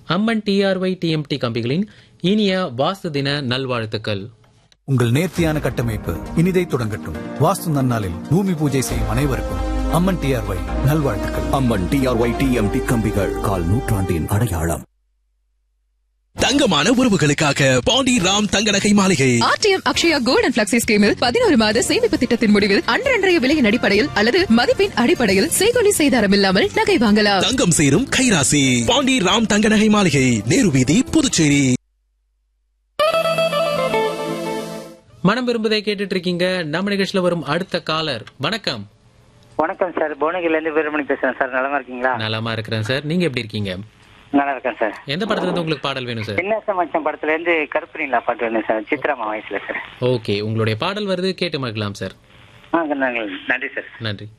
அம்மன் TRY TMT கம்பிகளின் இனிய வாஸ்து தின நல்வாழ்த்துக்கள் உங்கள் நேர்த்தியான கட்டமைப்பு இனிதை தொடங்கட்டும் வாஸ்து நன்னாளில் பூமி பூஜை செய்யும் அனைவருக்கும் அம்மன் டிஆர்ஒய் நல்வாழ்த்துக்கள் அம்மன் டிஆர்ஒய் டிஎம்டி கம்பிகள் கால் நூற்றாண்டின் அடையாளம் தங்கமான உறவுகளுக்காக Pandi Ram Thanga Nagai Maligai RTM Akshaya gold and flexi ஸ்கீமில் பதினோரு மாத சேமிப்பு திட்டத்தின் முடிவில் அன்றன்றைய விலையின் அடிப்படையில் அல்லது மதிப்பின் அடிப்படையில் செய்கொலி செய்தாரம் இல்லாமல் நகை வாங்கலாம் தங்கம் சேரும் கைராசி பாண்டி ராம் தங்க நகை மாளிகை நேரு வீதி புதுச்சேரி மனம் விரும்புதை கேட்டுட்டு இருக்கீங்க நம்ம நிகழ்ச்சியில வரும் அடுத்த காலர் வணக்கம் வணக்கம் சார் புவனகிரில இருந்து வீரமணி பேசுறேன் சார் நலமா இருக்கீங்களா நலமா இருக்கிறேன் சார் நீங்க எப்படி இருக்கீங்க நல்லா இருக்கேன் சார் எந்த படத்துல இருந்து உங்களுக்கு பாடல் வேணும் சார் என்ன மச்சம் படத்துல இருந்து கருப்பு நீலா பாட்டு வேணும் சார் சித்ராமா வயசுல சார் ஓகே உங்களுடைய பாடல் வருது கேட்டு மகிழலாம் சார் ஆ நன்றி சார் நன்றி